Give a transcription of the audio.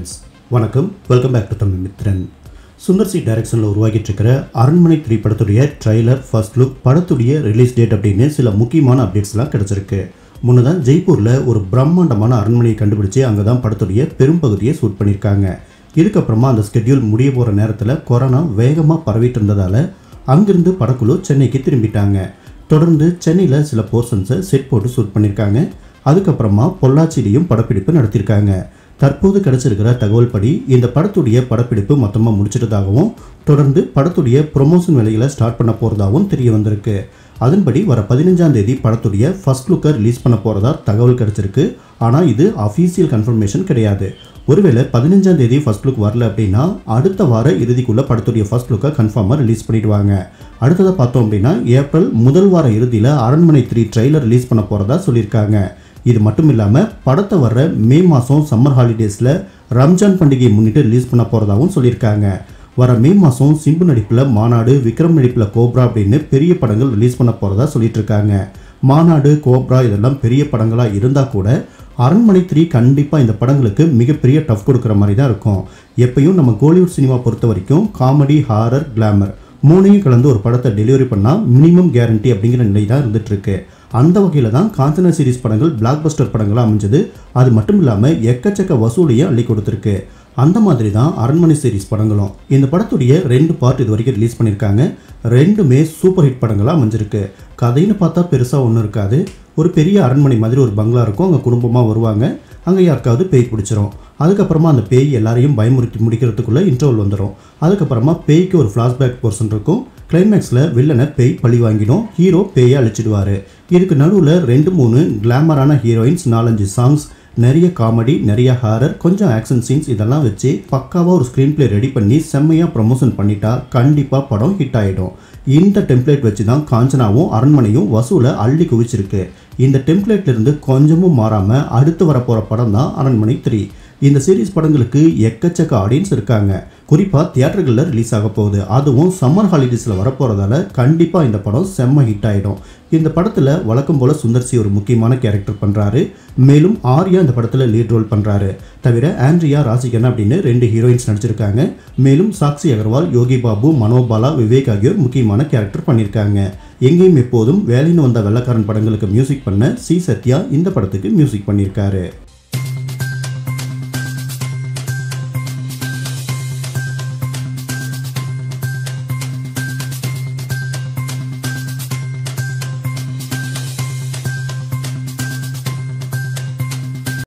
friends வணக்கம் welcome back to Tamil Mithran Sundar C டைரக்ஷனில் உருவாகிட்டு இருக்கிற அரண்மனை த்ரீ படத்துடைய ட்ரைலர் ஃபர்ஸ்ட் லுக் படத்துடைய ரிலீஸ் டேட் அப்படின்னு சில முக்கியமான அப்டேட்ஸ்லாம் கிடச்சிருக்கு முன்னதான் ஜெய்ப்பூரில் ஒரு பிரம்மாண்டமான அரண்மனையை கண்டுபிடிச்சு அங்கே தான் படத்துடைய பெரும்பகுதியை ஷூட் பண்ணியிருக்காங்க இதுக்கப்புறமா அந்த ஸ்கெட்யூல் முடிய போகிற நேரத்தில் கொரோனா வேகமாக பரவிட்டு இருந்ததால் அங்கிருந்து படக்குழு சென்னைக்கு திரும்பிட்டாங்க தொடர்ந்து சென்னையில் சில போர்ஷன்ஸை செட் போட்டு ஷூட் பண்ணியிருக்காங்க அதுக்கப்புறமா பொள்ளாச்சியிலையும் படப்பிடிப்பு நடத்தியிருக்காங்க தற்போது கிடைச்சிருக்கிற தகவல் படி இந்த படத்துடைய படப்பிடிப்பு மொத்தமாக முடிச்சிட்டதாகவும் தொடர்ந்து படத்துடைய ப்ரொமோஷன் வேலைகளை ஸ்டார்ட் பண்ண போகிறதாகவும் தெரிய வந்திருக்கு அதன்படி வர பதினஞ்சாம் தேதி படத்துடைய ஃபர்ஸ்ட் லுக்கை ரிலீஸ் பண்ண போகிறதா தகவல் கிடைச்சிருக்கு ஆனால் இது அஃபீஷியல் கன்ஃபர்மேஷன் கிடையாது ஒருவேளை பதினஞ்சாம் தேதி ஃபர்ஸ்ட் லுக் வரல அப்படின்னா அடுத்த வார இறுதிக்குள்ள படத்துடைய ஃபர்ஸ்ட் லுக்கை கன்ஃபார்மாக ரிலீஸ் பண்ணிடுவாங்க அடுத்ததாக பார்த்தோம் அப்படின்னா ஏப்ரல் முதல் வார இறுதியில் அரண்மனை த்ரீ ட்ரெய்லர் ரிலீஸ் பண்ண போகிறதா சொல்லியிருக்காங்க இது மட்டும் இல்லாமல் படத்தை வர்ற மே மாதம் சம்மர் ஹாலிடேஸில் ரம்ஜான் பண்டிகையை முன்னிட்டு ரிலீஸ் பண்ண போகிறதாகவும் சொல்லியிருக்காங்க வர மே மாதம் சிம்பு நடிப்பில் மாநாடு விக்ரம் நடிப்பில் கோப்ரா அப்படின்னு பெரிய படங்கள் ரிலீஸ் பண்ண போகிறதா சொல்லிட்டு இருக்காங்க மாநாடு கோப்ரா இதெல்லாம் பெரிய படங்களாக இருந்தால் கூட அரண்மனை த்ரீ கண்டிப்பாக இந்த படங்களுக்கு மிகப்பெரிய டஃப் கொடுக்குற மாதிரி தான் இருக்கும் எப்பயும் நம்ம கோலிவுட் சினிமா பொறுத்த வரைக்கும் காமெடி ஹாரர் கிளாமர் மூணையும் கலந்து ஒரு படத்தை டெலிவரி பண்ணால் மினிமம் கேரண்டி அப்படிங்கிற நிலை தான் இருந்துட்டு இருக்கு அந்த வகையில் தான் காஞ்சனா சீரிஸ் படங்கள் பிளாக் பஸ்டர் படங்களாக அமைஞ்சது அது மட்டும் இல்லாமல் எக்கச்சக்க வசூலையும் அள்ளி கொடுத்துருக்கு அந்த மாதிரி தான் அரண்மனை சீரிஸ் படங்களும் இந்த படத்துடைய ரெண்டு பார்ட் இது வரைக்கும் ரிலீஸ் பண்ணியிருக்காங்க ரெண்டுமே சூப்பர் ஹிட் படங்களாக அமைஞ்சிருக்கு கதைன்னு பார்த்தா பெருசாக ஒன்றும் இருக்காது ஒரு பெரிய அரண்மனை மாதிரி ஒரு பங்களா இருக்கும் அங்கே குடும்பமாக வருவாங்க அங்கே யாருக்காவது பேய் பிடிச்சிரும் அதுக்கப்புறமா அந்த பேய் எல்லாரையும் பயமுறுத்தி முடிக்கிறதுக்குள்ளே இன்டர்வல் வந்துடும் அதுக்கப்புறமா பேய்க்கு ஒரு ஃப்ளாஷ்பேக் போர்ஷன் இருக்கும் கிளைமேக்ஸில் வில்லனை பேய் பழி வாங்கிடும் ஹீரோ பேயை அழிச்சிடுவார் இதுக்கு நடுவில் ரெண்டு மூணு கிளாமரான ஹீரோயின்ஸ் நாலஞ்சு சாங்ஸ் நிறைய காமெடி நிறைய ஹாரர் கொஞ்சம் ஆக்ஷன் சீன்ஸ் இதெல்லாம் வச்சு பக்காவாக ஒரு ஸ்க்ரீன் ப்ளே ரெடி பண்ணி செம்மையாக ப்ரமோஷன் பண்ணிட்டா கண்டிப்பாக படம் ஹிட் ஆகிடும் இந்த டெம்ப்ளேட் வச்சு தான் காஞ்சனாவும் அரண்மனையும் வசூலை அள்ளி குவிச்சிருக்கு இந்த டெம்ப்ளேட்ல இருந்து கொஞ்சமும் மாறாமல் அடுத்து வரப்போகிற படம் தான் அரண்மனை த்ரீ இந்த சீரிஸ் படங்களுக்கு எக்கச்சக்க ஆடியன்ஸ் இருக்காங்க குறிப்பாக தியேட்டர்களில் ரிலீஸ் ஆக போகுது அதுவும் சம்மர் ஹாலிடேஸில் வரப்போகிறதால கண்டிப்பாக இந்த படம் செம்ம ஹிட் ஆகிடும் இந்த படத்தில் வழக்கம் போல் சுந்தர்சி ஒரு முக்கியமான கேரக்டர் பண்ணுறாரு மேலும் ஆர்யா இந்த படத்தில் லீட் ரோல் பண்ணுறாரு தவிர ஆண்ட்ரியா ராசிகன் அப்படின்னு ரெண்டு ஹீரோயின்ஸ் நடிச்சிருக்காங்க மேலும் சாக்ஷி அகர்வால் யோகி பாபு மனோபாலா விவேக் ஆகியோர் முக்கியமான கேரக்டர் பண்ணியிருக்காங்க எங்கேயும் எப்போதும் வேலைன்னு வந்த வெள்ளக்காரன் படங்களுக்கு மியூசிக் பண்ண சி சத்யா இந்த படத்துக்கு மியூசிக் பண்ணியிருக்காரு